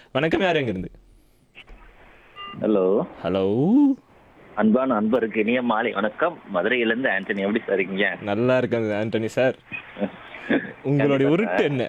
வணக்கம் யார் எங்கிருந்து ஹலோ ஹலோ அன்பான அன்பருக்கு இனிய மாலை வணக்கம் மதுரையிலேருந்து ஆண்டனி எப்படி சார் இருக்கீங்க நல்லா இருக்கேன் ஆண்டனி சார் உங்களுடைய உருட்டு என்ன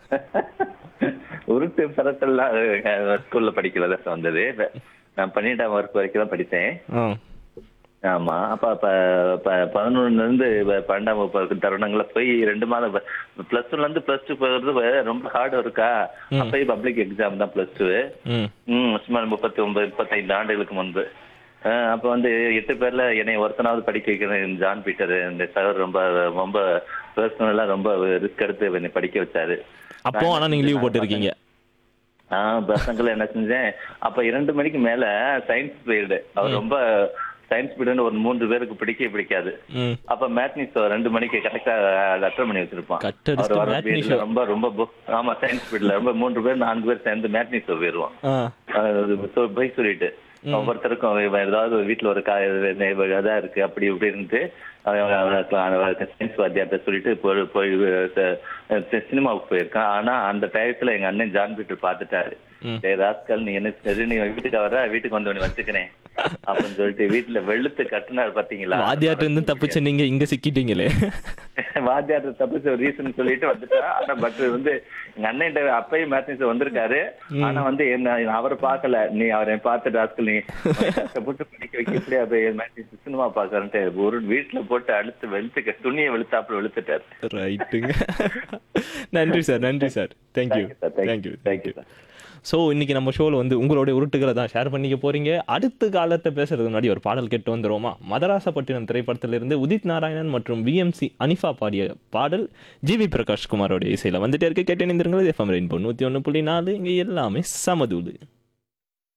உருட்டு படத்தெல்லாம் ஸ்கூல்ல படிக்கல தான் வந்தது இப்ப நான் பன்னிரெண்டாம் வகுப்பு வரைக்கும் தான் படித்தேன் ஆ ஆமா அப்ப அப்ப ப- பதினொன்னுல இருந்து ப- பன்னெண்டாம் வகுப்பு வரைக்கும் தருணங்கள்ல போய் ரெண்டு மாதம் பிளஸ் டூல இருந்து பிளஸ் டூ போகிறது ரொம்ப ஹார்ட் இருக்கா அப்பயும் பப்ளிக் எக்ஸாம் தான் பிளஸ் டூ ம் ம் சுமார் முப்பத்தி ஒன்பது முப்பத்தைந்து ஆண்டுகளுக்கு முன்பு அஹ் அப்ப வந்து எட்டு பேர்ல என்னை ஒருத்தனாவது படிக்க வைக்கிறேன் ஜான் பீட்டர் இந்த சார் ரொம்ப ரொம்ப பர்சனலா ரொம்ப ரிஸ்க் எடுத்து என்னை படிக்க வச்சாரு அப்போ ஆனா நீங்க லீவ் போட்டிருக்கீங்க ஆஹ் பசங்களை என்ன செஞ்சேன் அப்ப இரண்டு மணிக்கு மேல சயின்ஸ் பீரியடு அவர் ரொம்ப சயின்ஸ் பீரியட் ஒரு மூன்று பேருக்கு பிடிக்கவே பிடிக்காது ம் அப்ப மேட்னி ஷோ ரெண்டு மணிக்கு கரெக்டா அட்டன் பண்ணி வச்சிருப்பான் Cut அடிச்சுட்டு அவர் வர matinee period ல ரொம்ப ரொம்ப bo- ஆமா சயின்ஸ் பீரியட்ல ரொம்ப மூன்று பேர் நான்கு பேர் சேர்ந்து மேட்னி ஷோ போயிருவோம் ஆ அது சொ- போய் சொல்லிட்டு ஒவ்வொருத்தருக்கும் இவன் ஏதாவது ஒரு வீட்டுல ஒரு கா இதா இருக்கு அப்படி இப்படின்ட்டு சயின்ஸ் வாத்தியார்ட்ட சொல்லிட்டு போய் போய் ச- சினிமாவுக்கு போயிருக்கான் ஆனா அந்த டயத்துல எங்க அண்ணன் ஜான் பீட்டர் பாத்துட்டாரு ம். டேய் ராஸ்கல் நீ என்ன சரி நீ வீட்டுக்கு வர வீட்டுக்கு வந்து உன்னை வச்சுக்கிறேன் அப்படின்னு சொல்லிட்டு வீட்டுல வெளுத்து கட்டுனாரு பாத்தீங்களா வாத்தியார்ட்ட இருந்து தப்பிச்சு நீங்க இங்க சிக்கிட்டீங்களே வாத்தியார் தப்பிச்ச ஒரு ரீசன் சொல்லிட்டு வந்துட்டா ஆனா பட் வந்து எங்க அண்ணன் அப்பயும் மேத்னிஸ் வந்திருக்காரு ஆனா வந்து என்ன அவரை பார்க்கல நீ அவரை பார்த்து ராஸ்கல் நீ உன்னை கஷ்டப்பட்டு படிக்க வைக்க இப்படியா மேத்னிஸ் சினிமா பாக்குறேன்ட்டு ஒரு வீட்டுல போட்டு அழுத்து வெளுத்து துணியை வெளுத்தாப்புல வெளுத்துட்டாரு ரைட்டுங்க நன்றி சார் நன்றி sir thank you Thank you, sir. Thank you. Thank you Thank thank you you, sir. So இன்னைக்கு நம்ம ஷோவில் வந்து உங்களுடைய உருட்டுகளை தான் ஷேர் பண்ணிக்க போறீங்க அடுத்த காலத்தை பேசுறதுக்கு முன்னாடி ஒரு பாடல் கேட்டு வந்துருவோமா மதராசப்பட்டினம் திரைப்படத்திலிருந்து உதித் நாராயணன் மற்றும் விஎம்சி அனிஃபா பாடிய பாடல் ஜிவி பிரகாஷ் குமாரோட இசையில் வந்துட்டே இருக்க கேட்டு நிந்திருங்கள் எஃப்எம் ரெயின்போ நூற்றி ஒன்று புள்ளி நாலு இங்கே எல்லாமே சமதூளு